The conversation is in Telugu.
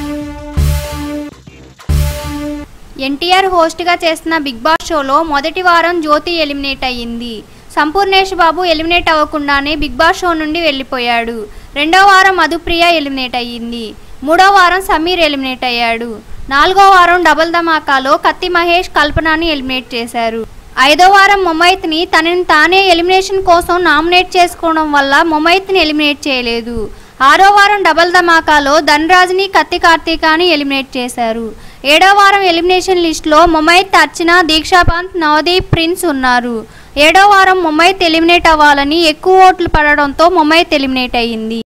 ఎన్టీఆర్ హోస్ట్గా చేస్తున్న బిగ్ బాస్ షోలో మొదటి వారం జ్యోతి ఎలిమినేట్ అయ్యింది సంపూర్ణేష్ బాబు ఎలిమినేట్ అవ్వకుండానే బిగ్ బాస్ షో నుండి వెళ్ళిపోయాడు రెండో వారం మధుప్రియ ఎలిమినేట్ అయ్యింది మూడో వారం సమీర్ ఎలిమినేట్ అయ్యాడు నాలుగో వారం డబుల్ ధమాకాలో కత్తి మహేష్ కల్పనని ఎలిమినేట్ చేశారు ఐదో వారం ముమైత్ని తనని తానే ఎలిమినేషన్ కోసం నామినేట్ చేసుకోవడం వల్ల ముమైత్ని ఎలిమినేట్ చేయలేదు ఆరో వారం డబల్ ధమాకాలో ధనరాజ్ని కత్తి కార్తీకాని ఎలిమినేట్ చేశారు ఏడో వారం ఎలిమినేషన్ లిస్టులో ముమైత్ అర్చన దీక్షాపంత్ నవదీప్ ప్రిన్స్ ఉన్నారు ఏడో వారం ముమైత్ ఎలిమినేట్ అవ్వాలని ఎక్కువ ఓట్లు పడడంతో ముమైత్ ఎలిమినేట్ అయ్యింది